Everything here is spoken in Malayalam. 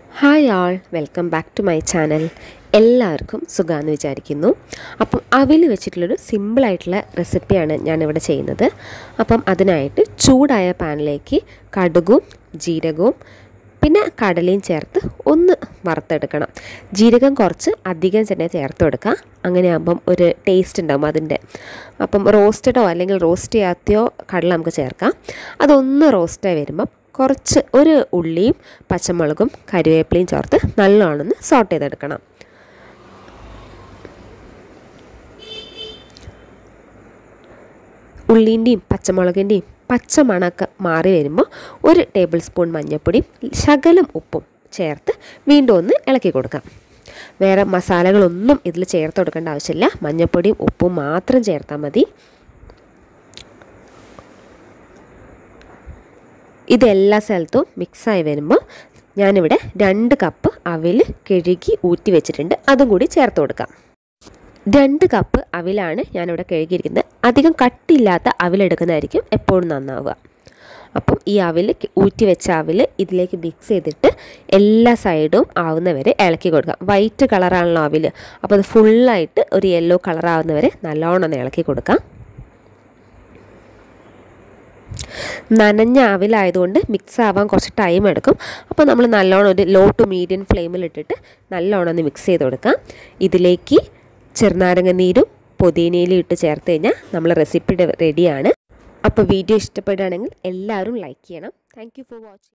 hi all welcome back to my channel എല്ലാവർക്കും സുഖമാണെന്ന് വിചാരിക്കുന്നു അപ്പം അവിൽ വെച്ചിട്ടുള്ളൊരു സിമ്പിളായിട്ടുള്ള റെസിപ്പിയാണ് ഞാനിവിടെ ചെയ്യുന്നത് അപ്പം അതിനായിട്ട് ചൂടായ പാനിലേക്ക് കടുകും ജീരകവും പിന്നെ കടലയും ചേർത്ത് ഒന്ന് വറുത്തെടുക്കണം ജീരകം കുറച്ച് അധികം തന്നെ ചേർത്ത് കൊടുക്കുക അങ്ങനെയാകുമ്പം ഒരു ടേസ്റ്റ് ഉണ്ടാകും അതിൻ്റെ അപ്പം റോസ്റ്റഡോ അല്ലെങ്കിൽ റോസ്റ്റ് ചെയ്യാത്തയോ കടല നമുക്ക് ചേർക്കാം അതൊന്ന് റോസ്റ്റായി വരുമ്പം കുറച്ച് ഒരു ഉള്ളിയും പച്ചമുളകും കരിവേപ്പിലയും ചേർത്ത് നല്ലോണം സോട്ട് ചെയ്തെടുക്കണം ഉള്ളീൻ്റെയും പച്ചമുളകിൻ്റെയും പച്ചമണമൊക്കെ മാറി വരുമ്പോൾ ഒരു ടേബിൾ സ്പൂൺ മഞ്ഞൾപ്പൊടിയും ശകലം ഉപ്പും ചേർത്ത് വീണ്ടും ഒന്ന് ഇളക്കി കൊടുക്കാം വേറെ മസാലകളൊന്നും ഇതിൽ ചേർത്ത് കൊടുക്കേണ്ട ആവശ്യമില്ല മഞ്ഞൾപ്പൊടിയും ഉപ്പും മാത്രം ചേർത്താൽ മതി ഇതെല്ലാ സ്ഥലത്തും മിക്സായി വരുമ്പോൾ ഞാനിവിടെ രണ്ട് കപ്പ് അവിൽ കഴുകി ഊറ്റി വെച്ചിട്ടുണ്ട് അതും കൂടി ചേർത്ത് കൊടുക്കാം രണ്ട് കപ്പ് അവിലാണ് ഞാനിവിടെ കഴുകിയിരിക്കുന്നത് അധികം കട്ടിയില്ലാത്ത അവിലെടുക്കുന്നതായിരിക്കും എപ്പോഴും നന്നാവുക അപ്പം ഈ അവിൽ ഊറ്റി വെച്ച അവിൽ ഇതിലേക്ക് മിക്സ് ചെയ്തിട്ട് എല്ലാ സൈഡും ആവുന്നവരെ ഇളക്കി കൊടുക്കാം വൈറ്റ് കളറാണല്ലോ അവിൽ അപ്പോൾ അത് ഫുള്ളായിട്ട് ഒരു യെല്ലോ കളറാവുന്നവരെ നല്ലോണം ഒന്ന് ഇളക്കി കൊടുക്കാം നനഞ്ഞ അവിലായതുകൊണ്ട് മിക്സ് ആവാൻ കുറച്ച് ടൈം എടുക്കും അപ്പോൾ നമ്മൾ നല്ലോണം ഒരു ലോ ടു മീഡിയം ഫ്ലെയിമിൽ ഇട്ടിട്ട് നല്ലോണം ഒന്ന് മിക്സ് ചെയ്ത് കൊടുക്കാം ഇതിലേക്ക് ചെറുനാരങ്ങ നീരും പുതിനയിലും ഇട്ട് ചേർത്ത് കഴിഞ്ഞാൽ നമ്മൾ റെസിപ്പി റെഡിയാണ് അപ്പോൾ വീഡിയോ ഇഷ്ടപ്പെടുകയാണെങ്കിൽ എല്ലാവരും ലൈക്ക് ചെയ്യണം താങ്ക് ഫോർ വാച്ചിങ്